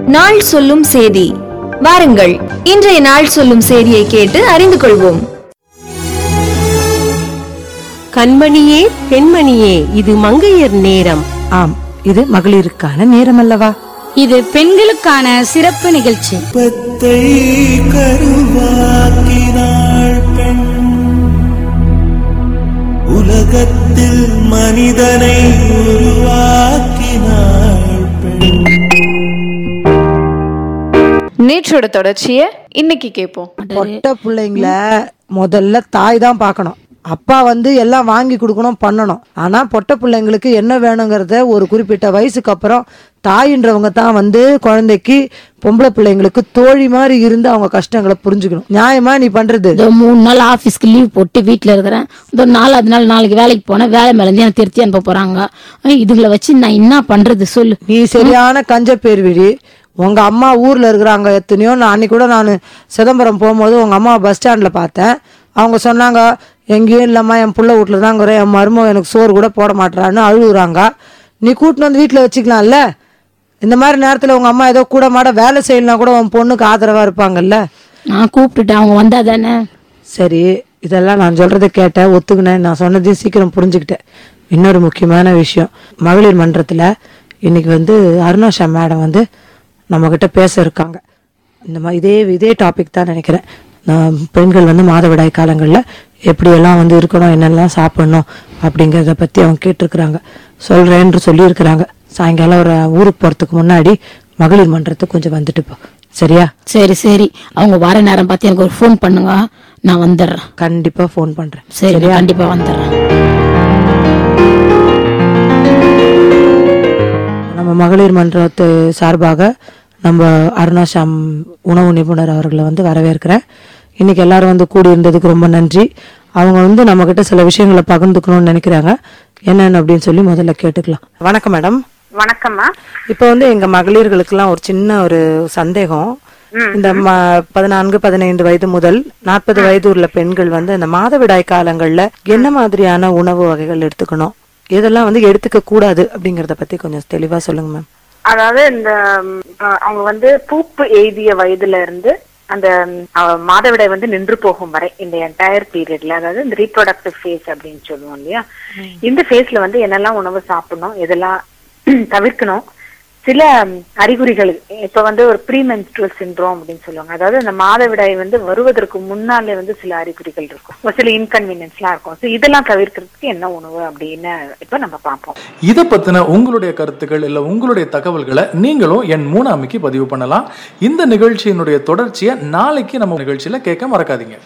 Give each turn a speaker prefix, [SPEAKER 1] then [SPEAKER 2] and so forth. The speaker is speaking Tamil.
[SPEAKER 1] நாள் சொல்லும் செய்தி வாருங்கள் இன்றைய நாள் சொல்லும் செய்தியை கேட்டு அறிந்து கொள்வோம்
[SPEAKER 2] கண்மணியே பெண்மணியே இது மங்கையர் நேரம்
[SPEAKER 3] ஆம் இது மகளிருக்கான நேரம் அல்லவா
[SPEAKER 4] இது பெண்களுக்கான சிறப்பு நிகழ்ச்சி
[SPEAKER 5] பத்தை கருவாக்கினாள் பெண் உலகத்தில் மனிதனை உருவாக்கினாள் பெண்
[SPEAKER 6] நேற்றோட தொடர்ச்சியை இன்னைக்கு கேட்போம்
[SPEAKER 3] பொட்ட பிள்ளைங்கள முதல்ல தாய் தான் பார்க்கணும் அப்பா வந்து எல்லாம் வாங்கி கொடுக்கணும் பண்ணணும் ஆனா பொட்ட பிள்ளைங்களுக்கு என்ன வேணுங்கிறத ஒரு குறிப்பிட்ட வயசுக்கு அப்புறம் தாயின்றவங்க தான் வந்து குழந்தைக்கு பொம்பளை பிள்ளைங்களுக்கு தோழி மாதிரி இருந்து அவங்க கஷ்டங்களை புரிஞ்சுக்கணும் நியாயமா நீ பண்றது
[SPEAKER 4] இதோ மூணு நாள் ஆஃபீஸ்க்கு லீவ் போட்டு வீட்டில் இருக்கிறேன் இதோ நாலாவது நாள் நாளைக்கு வேலைக்கு போனேன் வேலை மேலேருந்து எனக்கு திருத்தி அனுப்ப போறாங்க அஹ் இதுங்களை வச்சு நான் என்ன பண்றது சொல்லு
[SPEAKER 3] நீ சரியான கஞ்ச பேர் விழி உங்க அம்மா ஊர்ல இருக்கிறாங்க எத்தனையோ நான் அன்னைக்கு கூட நான் சிதம்பரம் போகும்போது உங்க அம்மா பஸ் ஸ்டாண்ட்ல பார்த்தேன் அவங்க சொன்னாங்க எங்கேயும் இல்லம்மா என் புள்ள வீட்டுல தான் இருக்கிறேன் என் மருமக எனக்கு சோறு கூட போட மாட்டேறான்னு அழுகுறாங்க நீ கூட்டின்னு வந்து வீட்டுல வச்சுக்கலாம்ல இந்த மாதிரி நேரத்துல உங்க அம்மா ஏதோ கூட மாட வேலை செய்யலாம் கூட உன் பொண்ணுக்கு ஆதரவா இருப்பாங்கல்ல
[SPEAKER 4] நான் கூப்பிட்டுட்டேன் அவங்க வந்தா தானே
[SPEAKER 3] சரி இதெல்லாம் நான் சொல்றதை கேட்டேன் ஒத்துக்கினேன் நான் சொன்னதையும் சீக்கிரம் புரிஞ்சுக்கிட்டேன் இன்னொரு முக்கியமான விஷயம் மகளிர் மன்றத்துல இன்னைக்கு வந்து அருணாஷா மேடம் வந்து நம்ம கிட்ட பேச இருக்காங்க இந்த மாதிரி இதே இதே டாபிக் தான் நினைக்கிறேன் நான் பெண்கள் வந்து மாதவிடாய் காலங்களில் எப்படியெல்லாம் வந்து இருக்கணும் என்னெல்லாம் சாப்பிடணும் அப்படிங்கிறத பற்றி அவங்க கேட்டிருக்கிறாங்க சொல்கிறேன்னு சொல்லியிருக்கிறாங்க சாயங்காலம் ஒரு ஊருக்கு போகிறதுக்கு முன்னாடி மகளிர் மன்றத்துக்கு கொஞ்சம் வந்துட்டு போ சரியா
[SPEAKER 4] சரி சரி அவங்க வர நேரம் பார்த்து எனக்கு ஒரு ஃபோன் பண்ணுங்க நான் வந்துடுறேன்
[SPEAKER 3] கண்டிப்பாக ஃபோன் பண்ணுறேன்
[SPEAKER 4] சரி நான் கண்டிப்பா வந்துடுறேன்
[SPEAKER 3] நம்ம மகளிர் மன்றத்து சார்பாக நம்ம அருணாஷாம் உணவு நிபுணர் அவர்களை வந்து வரவேற்கிறேன் இன்னைக்கு எல்லாரும் வந்து கூடி இருந்ததுக்கு ரொம்ப நன்றி அவங்க வந்து நம்ம கிட்ட சில விஷயங்களை பகிர்ந்துக்கணும்னு நினைக்கிறாங்க என்னன்னு அப்படின்னு சொல்லி முதல்ல கேட்டுக்கலாம் வணக்கம் மேடம்
[SPEAKER 7] வணக்கம்மா
[SPEAKER 3] இப்போ வந்து எங்க மகளிர்களுக்கெல்லாம் ஒரு சின்ன ஒரு சந்தேகம் இந்த ம- பதினான்கு பதினைந்து வயது முதல் நாற்பது வயது உள்ள பெண்கள் வந்து இந்த மாதவிடாய் காலங்கள்ல என்ன மாதிரியான உணவு வகைகள் எடுத்துக்கணும் எதெல்லாம் வந்து எடுத்துக்க கூடாது அப்படிங்கறத பத்தி கொஞ்சம் தெளிவா சொல்லுங்க மேம்
[SPEAKER 7] அதாவது இந்த ம், அஹ், அவங்க வந்து பூப்பு எய்திய வயதுல இருந்து அந்த ம், அஹ், மாதவிடாய் வந்து நின்று போகும் வரை இந்த என்டையர் பீரியட்ல அதாவது இந்த ரீப்ரொடக்டிவ் ஃபேஸ் அப்படின்னு சொல்லுவோம் இல்லையா இந்த ஃபேஸ்ல வந்து என்னெல்லாம் உணவு சாப்பிடணும் எதெல்லாம் தவிர்க்கணும் சில ம், அறிகுறிகள் இப்ப வந்து ஒரு ப்ரீ மென்ஸ்ட்ரல் சிண்ட்ரோம் அப்படின்னு சொல்லுவாங்க அதாவது அந்த மாதவிடாய் வந்து வருவதற்கு முன்னாலே வந்து சில அறிகுறிகள் இருக்கும் ஒரு சில இன்கன்வீனியன்ஸ்லாம் இருக்கும் ஸோ இதெல்லாம் தவிர்க்கிறதுக்கு என்ன உணவு அப்படின்னு இப்ப நம்ம பார்ப்போம்
[SPEAKER 8] இதை பத்தின உங்களுடைய கருத்துக்கள் இல்ல உங்களுடைய தகவல்களை நீங்களும் என் மூணாமிக்கு பதிவு பண்ணலாம் இந்த நிகழ்ச்சியினுடைய தொடர்ச்சியை நாளைக்கு நம்ம நிகழ்ச்சியில கேட்க மறக்காதீங்க